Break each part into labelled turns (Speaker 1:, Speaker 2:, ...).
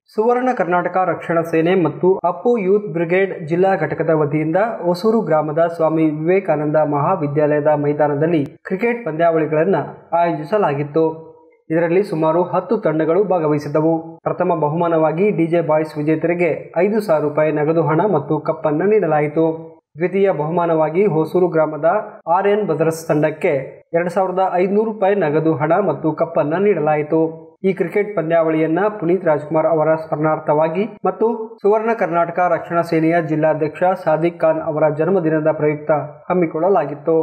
Speaker 1: ಸುವರ್ಣ ಕರ್ನಾಟಕ ರಕ್ಷಣಾ ಸೇನೆ ಮತ್ತು ಅಪ್ಪು ಯೂತ್ ಬ್ರಿಗೇಡ್ ಜಿಲ್ಲಾ ಘಟಕದ ವತಿಯಿಂದ ಹೊಸೂರು ಗ್ರಾಮದ ಸ್ವಾಮಿ ವಿವೇಕಾನಂದ ಮಹಾವಿದ್ಯಾಲಯದ ಮೈದಾನದಲ್ಲಿ ಕ್ರಿಕೆಟ್ ಪಂದ್ಯಾವಳಿಗಳನ್ನು ಆಯೋಜಿಸಲಾಗಿತ್ತು ಇದರಲ್ಲಿ ಸುಮಾರು ಹತ್ತು ತಂಡಗಳು ಭಾಗವಹಿಸಿದ್ದವು ಪ್ರಥಮ ಬಹುಮಾನವಾಗಿ ಡಿಜೆ ಬಾಯ್ಸ್ ವಿಜೇತರಿಗೆ ಐದು ಸಾವಿರ ರೂಪಾಯಿ ನಗದು ಹಣ ಮತ್ತು ಕಪ್ಪನ್ನು ನೀಡಲಾಯಿತು ದ್ವಿತೀಯ ಬಹುಮಾನವಾಗಿ ಹೊಸೂರು ಗ್ರಾಮದ ಆರ್ ಎನ್ ಬ್ರದರ್ಸ್ ತಂಡಕ್ಕೆ ಎರಡು ಸಾವಿರದ ಐದುನೂರು ರೂಪಾಯಿ ನಗದು ಹಣ ಮತ್ತು ಕಪ್ಪನ್ನು ನೀಡಲಾಯಿತು ಈ ಕ್ರಿಕೆಟ್ ಪಂದ್ಯಾವಳಿಯನ್ನ ಪುನೀತ್ ರಾಜ್ಕುಮಾರ್ ಅವರ ಸ್ಮರಣಾರ್ಥವಾಗಿ ಮತ್ತು ಸುವರ್ಣ ಕರ್ನಾಟಕ ರಕ್ಷಣಾ ಸೇನೆಯ ಜಿಲ್ಲಾಧ್ಯಕ್ಷ ಸಾದಿಕ್ ಖಾನ್ ಅವರ ಜನ್ಮದಿನದ ಪ್ರಯುಕ್ತ ಹಮ್ಮಿಕೊಳ್ಳಲಾಗಿತ್ತು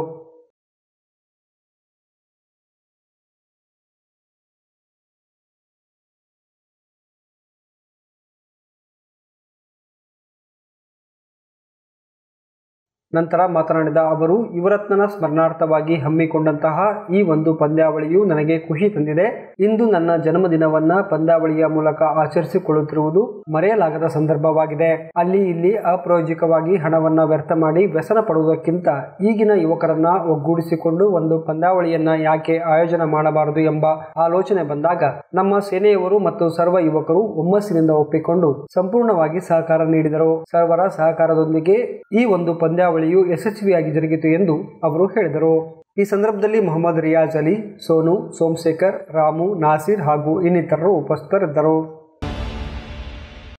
Speaker 1: ನಂತರ ಮಾತನಾಡಿದ ಅವರು ಯುವರತ್ನನ ಸ್ಮರಣಾರ್ಥವಾಗಿ ಹಮ್ಮಿಕೊಂಡಂತಹ ಈ ಒಂದು ಪಂದ್ಯಾವಳಿಯು ನನಗೆ ಖುಷಿ ತಂದಿದೆ ಇಂದು ನನ್ನ ಜನ್ಮದಿನವನ್ನ ಪಂದ್ಯಾವಳಿಯ ಮೂಲಕ ಆಚರಿಸಿಕೊಳ್ಳುತ್ತಿರುವುದು ಮರೆಯಲಾಗದ ಸಂದರ್ಭವಾಗಿದೆ ಅಲ್ಲಿ ಇಲ್ಲಿ ಅಪ್ರಾಯೋಜಿಕವಾಗಿ ಹಣವನ್ನ ವ್ಯರ್ಥ ಮಾಡಿ ವ್ಯಸನ ಪಡುವುದಕ್ಕಿಂತ ಈಗಿನ ಯುವಕರನ್ನ ಒಗ್ಗೂಡಿಸಿಕೊಂಡು ಒಂದು ಪಂದ್ಯಾವಳಿಯನ್ನ ಯಾಕೆ ಆಯೋಜನೆ ಮಾಡಬಾರದು ಎಂಬ ಆಲೋಚನೆ ಬಂದಾಗ ನಮ್ಮ ಸೇನೆಯವರು ಮತ್ತು ಸರ್ವ ಯುವಕರು ಹುಮ್ಮಸ್ಸಿನಿಂದ ಒಪ್ಪಿಕೊಂಡು ಸಂಪೂರ್ಣವಾಗಿ ಸಹಕಾರ ನೀಡಿದರು ಸರ್ವರ ಸಹಕಾರದೊಂದಿಗೆ ಈ ಒಂದು ಪಂದ್ಯಾವಳಿ ಯಶಸ್ವಿಯಾಗಿ ಜರುಗಿತು ಎಂದು ಅವರು ಹೇಳಿದರು ಈ ಸಂದರ್ಭದಲ್ಲಿ ಮೊಹಮ್ಮದ್ ರಿಯಾಜ್ ಅಲಿ ಸೋನು ಸೋಮಶೇಖರ್ ರಾಮು ನಾಸೀರ್ ಹಾಗೂ ಇನ್ನಿತರರು ಉಪಸ್ಥಿತರಿದ್ದರು